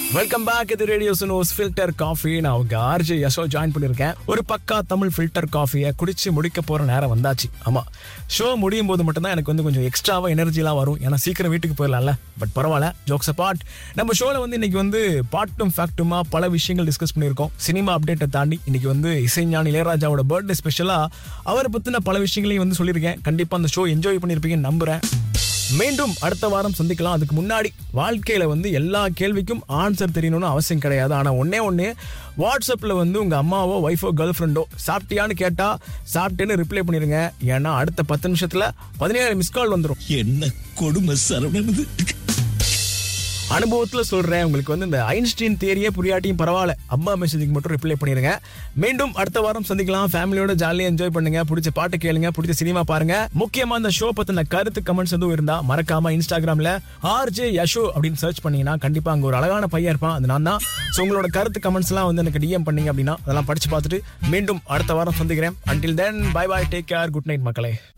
welcome back இது radio சுனோஸ் filter coffee நான் உங்க ஆர்ஜே யசோ ஜாயின் பண்ணியிருக்கேன் ஒரு பக்கா தமிழ் ஃபில்டர் காஃபியை குடிச்சு முடிக்க போற நேரம் வந்தாச்சு ஆமா ஷோ முடியும் போது மட்டும்தான் எனக்கு வந்து கொஞ்சம் எக்ஸ்ட்ராவா எனர்ஜிலாம் வரும் ஏன்னா சீக்கிரம் வீட்டுக்கு போயிடலாம்ல பட் பரவாயில்ல ஜோக்ஸ் பார்ட் நம்ம ஷோல வந்து இன்னைக்கு வந்து பாட்டும் ஃபேக்ட்டுமா பல விஷயங்கள் டிஸ்கஸ் பண்ணியிருக்கோம் சினிமா அப்டேட்டை தாண்டி இன்னைக்கு வந்து இசைஞானி இளையராஜாவோட பர்த்டே ஸ்பெஷலா அவரை பத்தின பல விஷயங்களையும் வந்து சொல்லியிருக்கேன் கண்டிப்பா அந்த ஷோ என்ஜாய் பண்ணியிருப்பீங்கன்னு நம்புறேன் மீண்டும் அடுத்த வாரம் சந்திக்கலாம் அதுக்கு முன்னாடி வாழ்க்கையில வந்து எல்லா கேள்விக்கும் ஆன்சர் தெரியணும்னு அவசியம் கிடையாது ஆனா ஒன்னே ஒண்ணு வாட்ஸ்அப்ல வந்து உங்க அம்மாவோ ஒய்ஃபோ கேர்ள் ஃப்ரெண்டோ சாப்பிட்டியான்னு கேட்டா சாப்பிட்டேன்னு ரிப்ளை பண்ணிருங்க ஏன்னா அடுத்த பத்து நிமிஷத்துல பதினேழு மிஸ் கால் வந்துடும் என்ன கொடுமை சரவணன் அனுபவத்துல சொல்றேன் உங்களுக்கு வந்து இந்த ஐன்ஸ்டீன் தியரியே புரியாட்டியும் பரவாயில்ல அம்மா மெசேஜுக்கு மட்டும் ரிப்ளை பண்ணிருங்க மீண்டும் அடுத்த வாரம் சந்திக்கலாம் ஃபேமிலியோட ஜாலியா என்ஜாய் பண்ணுங்க பிடிச்ச பாட்டு கேளுங்க பிடிச்ச சினிமா பாருங்க முக்கியமா இந்த ஷோ பத்தின கருத்து கமெண்ட்ஸ் எதுவும் இருந்தா மறக்காம இன்ஸ்டாகிராம்ல ஆர்ஜே யஷோ அப்படின்னு சர்ச் பண்ணீங்கன்னா கண்டிப்பா அங்க ஒரு அழகான பையன் இருப்பான் அது நான் தான் ஸோ உங்களோட கருத்து கமெண்ட்ஸ் எல்லாம் வந்து எனக்கு டிஎம் பண்ணீங்க அப்படின்னா அதெல்லாம் படிச்சு பார்த்துட்டு மீண்டும் அடுத்த வாரம் சந்திக்கிறேன் until then bye bye take care good night மக்களே